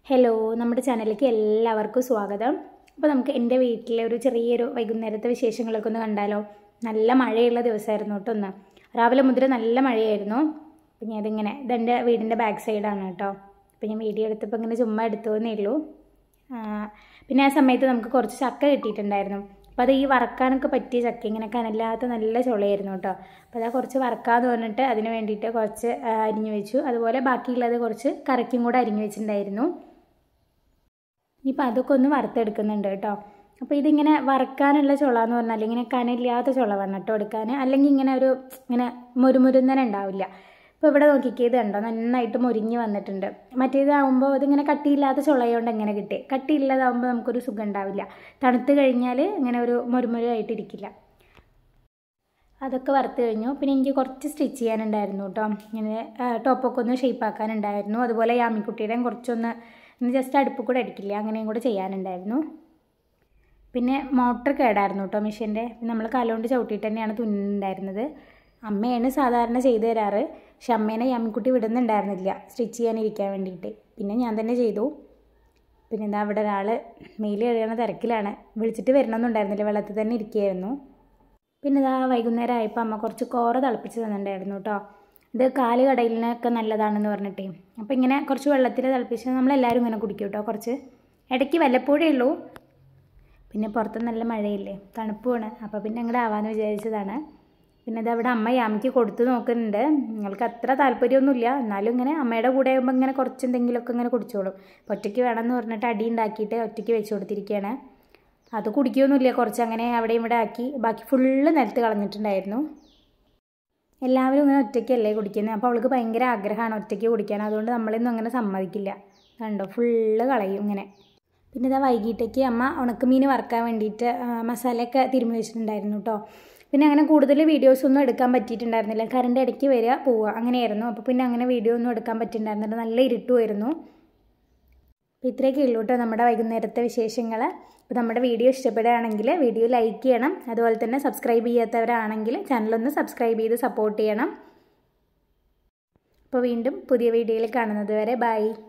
hello നമ്മുടെ ചാനലിലേക്ക് എല്ലാവർക്കും സ്വാഗതം അപ്പോൾ നമുക്ക് എൻ്റെ വീട്ടിലെ ഒരു ചെറിയൊരു വൈകുന്നേരത്തെ വിശേഷങ്ങളൊക്കെ ഒന്ന് കണ്ടാലോ നല്ല മഴയുള്ള ദിവസമായിരുന്നു കേട്ടോ ഒന്ന് രാവിലെ മുതൽ നല്ല മഴയായിരുന്നു അപ്പം ഞാൻ ഇതിങ്ങനെ ഇതെൻ്റെ വീടിൻ്റെ ബാക്ക് സൈഡാണ് കേട്ടോ അപ്പം ഞാൻ വീഡിയോ എടുത്തപ്പോൾ ഇങ്ങനെ ചുമ്മാ എടുത്തു എന്നേ ഉള്ളൂ ആ, പിന്നെ ആ സമയത്ത് നമുക്ക് കുറച്ച് ചക്ക കിട്ടിയിട്ടുണ്ടായിരുന്നു അപ്പോൾ അത് ഈ വറക്കാനൊക്കെ പറ്റിയ ചക്ക ഇങ്ങനെ കനല്ലാത്ത നല്ല ചുളയായിരുന്നു കേട്ടോ അപ്പോൾ അതാ കുറച്ച് വറക്കാന്ന് പറഞ്ഞിട്ട് അതിന് വേണ്ടിയിട്ട് കുറച്ച് ആ, അരിഞ്ഞു വെച്ചു അതുപോലെ ബാക്കിയുള്ളത് കുറച്ച് കറക്കും കൂടെ അരിഞ്ഞു വെച്ചിട്ടുണ്ടായിരുന്നു ഇനിയിപ്പോൾ അതൊക്കെ ഒന്ന് വറുത്തെടുക്കുന്നുണ്ട് കേട്ടോ അപ്പോൾ ഇതിങ്ങനെ വറക്കാനുള്ള ചുള എന്ന് പറഞ്ഞാൽ ഇങ്ങനെ കനയില്ലാത്ത ചുള വേണം കേട്ടോ എടുക്കാൻ അല്ലെങ്കിൽ ഇങ്ങനെ ഒരു ഇങ്ങനെ മുരുമുരുന്നനെ ഉണ്ടാവില്ല ഇപ്പോൾ ഇവിടെ നോക്കിക്കേ ഇത് കണ്ടോ നന്നായിട്ട് മുരിഞ്ഞ് വന്നിട്ടുണ്ട് മറ്റേതാകുമ്പോൾ ഇതിങ്ങനെ കട്ടിയില്ലാത്ത ചുളയോണ്ട് എങ്ങനെ കിട്ടി കട്ടിയില്ലാതാകുമ്പോൾ നമുക്കൊരു സുഖം ഉണ്ടാവില്ല തണുത്ത് കഴിഞ്ഞാൽ ഇങ്ങനെ ഒരു മുരുമുരായിട്ടിരിക്കില്ല അതൊക്കെ വറുത്ത് കഴിഞ്ഞു പിന്നെ എനിക്ക് കുറച്ച് സ്റ്റിച്ച് ചെയ്യാനുണ്ടായിരുന്നു കേട്ടോ ഇങ്ങനെ ആ, ടോപ്പൊക്കെ ഒന്ന് ഷേപ്പ് ആക്കാനുണ്ടായിരുന്നു അതുപോലെ യാമിക്കുട്ടിയുടെയും കുറച്ചൊന്ന് ഒന്ന് ജസ്റ്റ് അടുപ്പ് കൂടെ അടിക്കില്ല അങ്ങനെയും കൂടെ ചെയ്യാനുണ്ടായിരുന്നു പിന്നെ മോട്ടർ കേടായിരുന്നു കേട്ടോ മെഷീൻ്റെ നമ്മൾ കാലുകൊണ്ട് ചവിട്ടിയിട്ട് തന്നെയാണ് തുന്നുന്നുണ്ടായിരുന്നത് അമ്മയാണ് സാധാരണ ചെയ്തു തരാറ് പക്ഷെ അമ്മേനെ യാമിക്കുട്ടി വിടുന്നുണ്ടായിരുന്നില്ല സ്റ്റിച്ച് ചെയ്യാനിരിക്കാൻ വേണ്ടിയിട്ട് പിന്നെ ഞാൻ തന്നെ ചെയ്തു പിന്നെ എന്താ അവിടെ ഒരാൾ മെയിൽ കഴിയണ തിരക്കിലാണ് വിളിച്ചിട്ട് വരണമെന്നുണ്ടായിരുന്നില്ല വെള്ളത്തിൽ തന്നെ ഇരിക്കുകയായിരുന്നു പിന്നെ ഇതാ വൈകുന്നേരം ആയപ്പോൾ അമ്മ കുറച്ച് കോറ തിളപ്പിച്ച് തന്നിട്ടുണ്ടായിരുന്നു കേട്ടോ ഇത് കാല് കടയിലിനൊക്കെ നല്ലതാണെന്ന് പറഞ്ഞിട്ടേ അപ്പോൾ ഇങ്ങനെ കുറച്ച് വെള്ളത്തിൽ തിളപ്പിച്ച് നമ്മളെല്ലാവരും ഇങ്ങനെ കുടിക്കും കേട്ടോ കുറച്ച് ഇടയ്ക്ക് വല്ലപ്പോഴേ ഉള്ളൂ പിന്നെ പുറത്ത് നല്ല മഴയില്ലേ തണുപ്പുമാണ് അപ്പോൾ പിന്നെ അങ്ങോട്ട് ആവാമെന്ന് വിചാരിച്ചതാണ് പിന്നെ ഇത് അവിടെ അമ്മ യാമിക്ക് കൊടുത്തു നോക്കുന്നുണ്ട് നിങ്ങൾക്ക് അത്ര താല്പര്യമൊന്നുമില്ല എന്നാലും ഇങ്ങനെ അമ്മയുടെ കൂടെ ആകുമ്പോൾ ഇങ്ങനെ കുറച്ച് എന്തെങ്കിലുമൊക്കെ ഇങ്ങനെ കുടിച്ചോളും അപ്പോൾ ഒറ്റയ്ക്ക് വേണമെന്ന് പറഞ്ഞിട്ട് അടി ഉണ്ടാക്കിയിട്ട് ഒറ്റയ്ക്ക് വെച്ച് കൊടുത്തിരിക്കുകയാണ് അത് കുടിക്കുകയൊന്നുമില്ല കുറച്ച് അങ്ങനെ അവിടെ ഇവിടെ ആക്കി ബാക്കി ഫുള്ള് നിലത്ത് കളഞ്ഞിട്ടുണ്ടായിരുന്നു എല്ലാവരും ഇങ്ങനെ ഒറ്റയ്ക്കല്ലേ കുടിക്കുന്നത് അപ്പോൾ അവൾക്ക് ഭയങ്കര ആഗ്രഹമാണ് ഒറ്റയ്ക്ക് കുടിക്കാൻ അതുകൊണ്ട് നമ്മളൊന്നും അങ്ങനെ സമ്മതിക്കില്ല കണ്ടോ ഫുള്ള് കളയും ഇങ്ങനെ പിന്നെ ഇതാ വൈകിട്ടേക്ക് അമ്മ ഉണക്കമീൻ വറുക്കാൻ വേണ്ടിയിട്ട് ആ, മസാലയൊക്കെ തിരുമ്മി വെച്ചിട്ടുണ്ടായിരുന്നു കേട്ടോ പിന്നെ അങ്ങനെ കൂടുതൽ വീഡിയോസ് ഒന്നും എടുക്കാൻ പറ്റിയിട്ടുണ്ടായിരുന്നില്ല കറണ്ട് ഇടയ്ക്ക് വരിക പോവുക അങ്ങനെയായിരുന്നു അപ്പോൾ പിന്നെ അങ്ങനെ വീഡിയോ ഒന്നും എടുക്കാൻ പറ്റിയിട്ടുണ്ടായിരുന്നില്ല നല്ല ഇരുട്ടുമായിരുന്നു അപ്പോൾ ഇത്രയൊക്കെ ഉള്ളൂ കേട്ടോ നമ്മുടെ വൈകുന്നേരത്തെ വിശേഷങ്ങൾ അപ്പോൾ നമ്മുടെ വീഡിയോ ഇഷ്ടപ്പെടുകയാണെങ്കിൽ വീഡിയോ ലൈക്ക് ചെയ്യണം അതുപോലെ തന്നെ സബ്സ്ക്രൈബ് ചെയ്യാത്തവരാണെങ്കിൽ ചാനലൊന്ന് സബ്സ്ക്രൈബ് ചെയ്ത് സപ്പോർട്ട് ചെയ്യണം അപ്പോൾ വീണ്ടും പുതിയ വീഡിയോയിൽ കാണുന്നത് വരെ ബൈ